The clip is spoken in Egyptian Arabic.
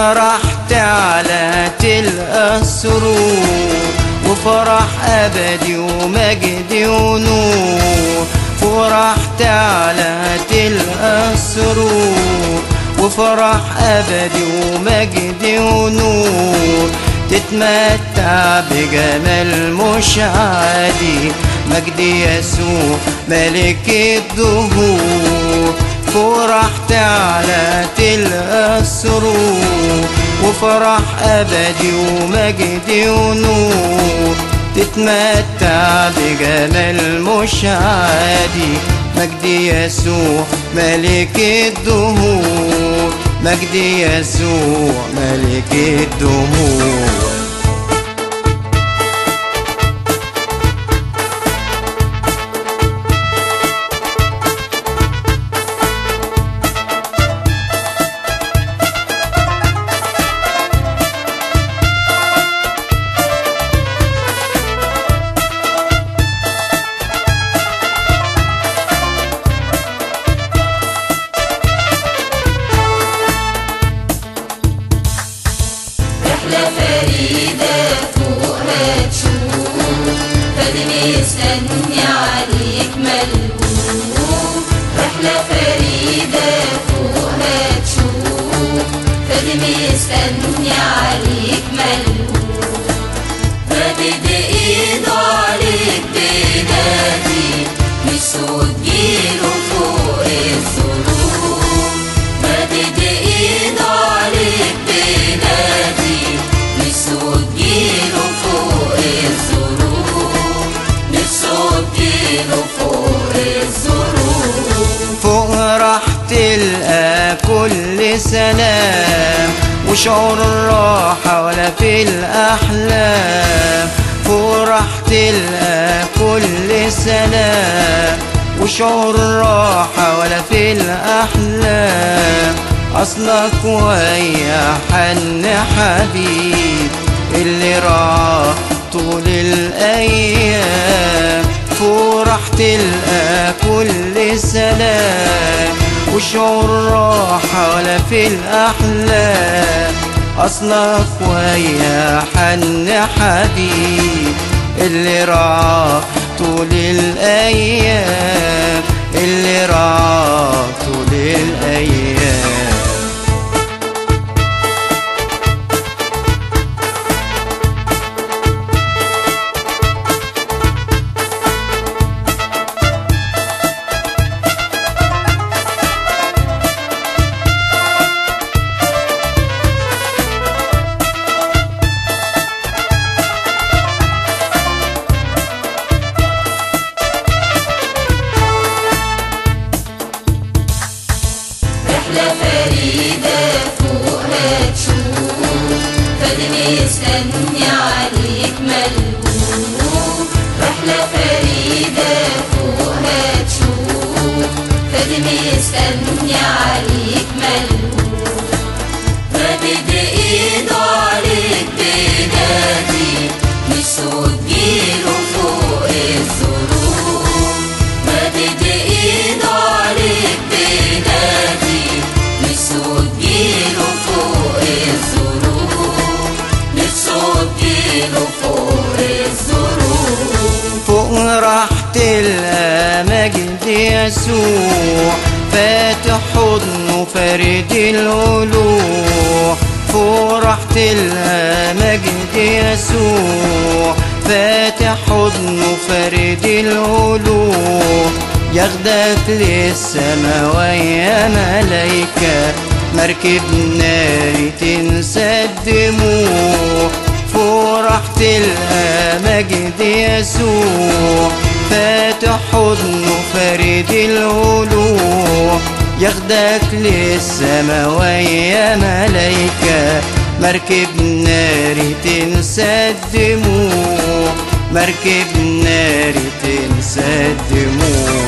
فرحت على تلقى السرور وفرح أبدي ومجد ونور فرحت على تلقى السرور وفرح أبدي ومجد ونور تتمتع بجمال مش عادي مجد يسوع ملك الدهور فرحت على تلقى السرور وفرح أبدي ومجد ونور تتمتع بجمال مش عادي مجد يسوع ملك الدهور مجد يسوع ملك الدهور رحلة فريدة فوقها تشوف فادي مستني عليك ملهوف رحلة فريدة فوقها تشوف فادي مستني عليك ملهوف مدد ايده عليك بنادي مش صوت جيله فوق الظروف مدد ايده عليك بنادي مش صوت جيله فوق الظروف مش صوت جيله فوق الظروف فوق راح تلقى كل سلام وشعور الراحة ولا في الأحلام فوق راح تلقى كل سلام وشعور الراحة ولا في الأحلام أصلك ويا حن حبيب اللي رعاه طول الأيام فرح تلقى كل سلام وشعور راحة ولا في الأحلام أصلك ويا حن حبيب اللي رعاه طول الأيام اللي رعاه طول الأيام رحلة فريدة فوقها تشوف فادي مستني عليك ملهوف رحلة فريدة فوقها تشوف فادي مستني عليك ملهوف مدد ايده عليك بنادي مش صوت جيله فوق الظروف مدد ايده عليك بنادي مش صوت جيله فوق الظروف مش صوت جيله فوق الظروف فوق راح تلقى مجد يسوع فاتح حضنه فرد الألوح فوق راح تلقى مجد يسوع فاتح حضنه فرد الألوح ياخدك للسما ويا ملايكة مركب ناري تنسى الدموع فرح تلقى مجد يسوع فاتح حضنه فرد الألوح ياخدك للسما ويا ملايكة مركب ناري تنسى الدموع مركب ناري تنسى الدموع